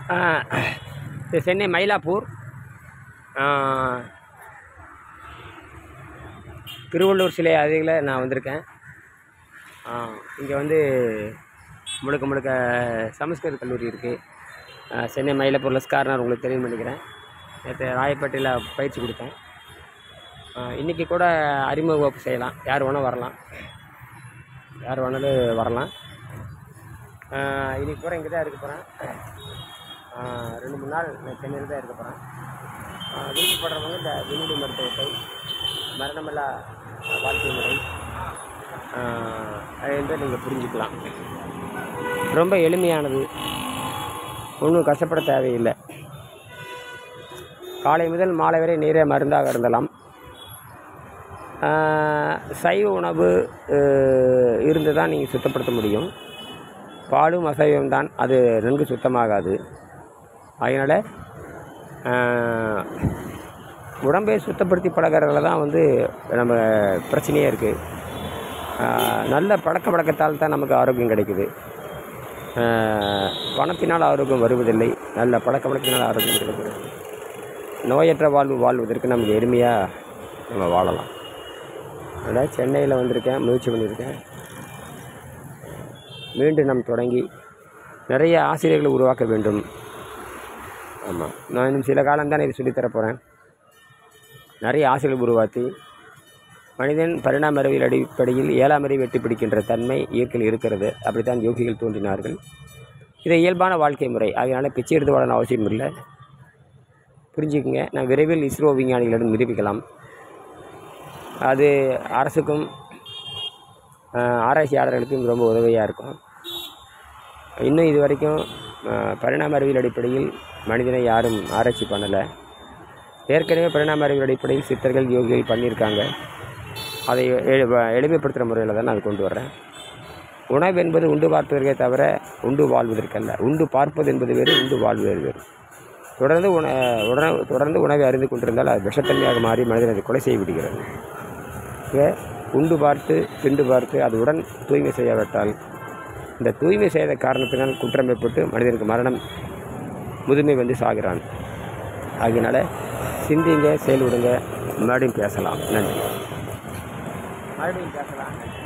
இது சென்னை மயிலாப்பூர் ஆ, திருவள்ளூர் சிலை அருகில் நான் வந்திருக்கேன் இங்கே வந்து முழுக்க முழுக்க சமஸ்கிருத கல்லூரி இருக்குது சென்னை மயிலாப்பூரில் ஸ்கார்னர் உங்களுக்கு தெரியும் நினைக்கிறேன் நேற்று ராயப்பேட்டையில் பயிற்சி கொடுத்தேன் இன்றைக்கி கூட அறிமுக வகுப்பு செய்யலாம் யார் வேணால் வரலாம் யார் வேணாலும் வரலாம் இன்றைக்கி பூரா இங்கே தான் இருக்க போகிறேன் ரெண்டு மூணு நாள் நான் சென்னையில் தான் இருக்க போகிறேன் விருப்பப்படுறவங்க இந்த விண்வெளி மருத்துவத்தை மரணமில்லா வாழ்க்கை முறை ஆஹ், அது வந்து நீங்கள் புரிஞ்சுக்கலாம் ரொம்ப எளிமையானது ஒன்றும் கஷ்டப்பட தேவையில்லை காலை முதல் மாலை வரை நீரே மருந்தாக இருந்தலாம் ஆஹ், சைவ உணவு அஹ், இருந்து தான் நீங்கள் சுத்தப்படுத்த முடியும் பாலும் அசைவம் தான் அது நன்கு சுத்தமாகாது அதனால் ஆஹ், உடம்பை சுத்தப்படுத்தி பழகிறதுல தான் வந்து நம்ம பிரச்சனையே இருக்குது நல்ல பழக்க வழக்கத்தால் தான் நமக்கு ஆரோக்கியம் கிடைக்குது ஆஹ், பணத்தினால் ஆரோக்கியம் வருவதில்லை நல்ல பழக்க வழக்கத்தினால் ஆரோக்கியம் கிடைக்குது நோயற்ற வாழ்வு வாழ்வதற்கு நமக்கு எளிமையாக நம்ம வாழலாம் அதனால் சென்னையில் வந்திருக்கேன் முயற்சி பண்ணியிருக்கேன் மீண்டும் நாம் தொடங்கி நிறைய ஆசிரியர்களை உருவாக்க வேண்டும் ஆமாம் நான் இன்னும் சில காலம் தான் இது சொல்லித்தர போகிறேன் நிறைய ஆசிரியர்கள் உருவாக்கி மனிதன் பரிணாம அறிவியல் அடிப்படையில் ஏழாம் அறிவு வெட்டி பிடிக்கின்ற தன்மை இயற்கையில் இருக்கிறது அப்படித்தான் யோகிகள் தோன்றினார்கள் இது இயல்பான வாழ்க்கை முறை அதனால் பிச்சை எடுத்து வாழணும் அவசியம் இல்லை புரிஞ்சுக்குங்க நான் விரைவில் இஸ்ரோ விஞ்ஞானிகளிடம் நிரூபிக்கலாம் அது அரசுக்கும் ஆஹ், ஆராய்ச்சியாளர்களுக்கும் ரொம்ப உதவியாக இருக்கும் இன்னும் இது வரைக்கும் ஆஹ், பரிணாம அறிவியல் அடிப்படையில் மனிதனை யாரும் ஆராய்ச்சி பண்ணலை ஏற்கனவே பரிணாம அறிவியல் அடிப்படையில் சித்தர்கள் யோகிகள் பண்ணியிருக்காங்க அதை எ- வ- எளிமைப்படுத்துகிற முறையில் தான் நான் அதை கொண்டு வர்றேன் உணவு என்பது உண்டு பார்ப்பதற்கே தவிர உண்டு வாழ்வதற்கல்ல உண்டு பார்ப்பது என்பது வேறு உண்டு வாழ்வது வேறு தொடர்ந்து உண உணவு தொடர்ந்து உணவை அறிந்து கொண்டிருந்தால் அது விஷத்தன்மையாக மாறி மனிதனை அதை கொலை செய்து விடுகிறது ஆக, உண்டு பார்த்து திண்டு பார்த்து அது உடன் தூய்மை செய்யாவிட்டால் இந்த தூய்மை செய்த காரணத்தினால் குற்றம் ஏற்பட்டு மனிதனுக்கு மரணம் முதுமை வந்து சாகிறான் ஆகையினால சிந்திங்க செயல்படுங்க மறுபடியும் பேசலாம் நன்றி மறுபடியும் பேசலாம் நன்றி